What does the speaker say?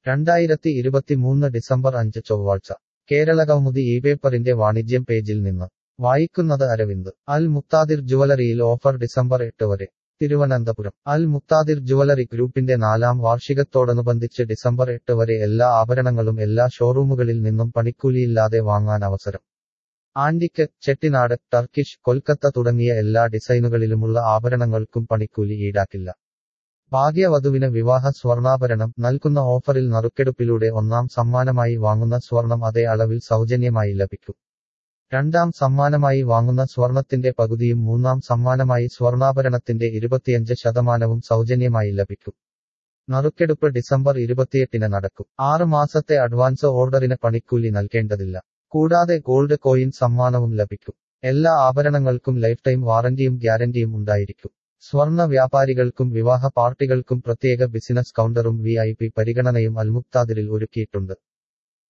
രണ്ടായിരത്തി ഇരുപത്തിമൂന്ന് ഡിസംബർ അഞ്ച് ചൊവ്വാഴ്ച കേരള കൗമുദി ഈ പേപ്പറിന്റെ വാണിജ്യം പേജിൽ നിന്ന് വായിക്കുന്നത് അരവിന്ദ് അൽ മുക്താദിർ ജുവലറിയിൽ ഓഫർ ഡിസംബർ എട്ട് വരെ തിരുവനന്തപുരം അൽ മുക്താദിർ ജുവലറി ഗ്രൂപ്പിന്റെ നാലാം വാർഷികത്തോടനുബന്ധിച്ച് ഡിസംബർ എട്ട് വരെ എല്ലാ ആഭരണങ്ങളും എല്ലാ ഷോറൂമുകളിൽ നിന്നും പണിക്കൂലിയില്ലാതെ വാങ്ങാൻ അവസരം ആന്റിക്ക് ചെട്ടിനാട് ടർക്കിഷ് കൊൽക്കത്ത തുടങ്ങിയ എല്ലാ ഡിസൈനുകളിലുമുള്ള ആഭരണങ്ങൾക്കും പണിക്കൂലി ഈടാക്കില്ല ഭാഗ്യവധുവിന് വിവാഹ സ്വർണ്ണാഭരണം നൽകുന്ന ഓഫറിൽ നറുക്കെടുപ്പിലൂടെ ഒന്നാം സമ്മാനമായി വാങ്ങുന്ന സ്വർണം അതേ അളവിൽ സൗജന്യമായി ലഭിക്കും രണ്ടാം സമ്മാനമായി വാങ്ങുന്ന സ്വർണത്തിന്റെ പകുതിയും മൂന്നാം സമ്മാനമായി സ്വർണ്ണാഭരണത്തിന്റെ ഇരുപത്തിയഞ്ച് ശതമാനവും സൗജന്യമായി ലഭിക്കും നറുക്കെടുപ്പ് ഡിസംബർ ഇരുപത്തിയെട്ടിന് നടക്കും ആറ് മാസത്തെ അഡ്വാൻസ് ഓർഡറിന് പണിക്കൂലി നൽകേണ്ടതില്ല കൂടാതെ ഗോൾഡ് കോയിൻ സമ്മാനവും ലഭിക്കും എല്ലാ ആഭരണങ്ങൾക്കും ലൈഫ് ടൈം വാറന്റിയും ഗ്യാരന്റിയും ഉണ്ടായിരിക്കും സ്വർണ്ണ വ്യാപാരികൾക്കും വിവാഹ പാർട്ടികൾക്കും പ്രത്യേക ബിസിനസ് കൗണ്ടറും വി ഐ പി പരിഗണനയും അൽമുക്താദിരിൽ ഒരുക്കിയിട്ടുണ്ട്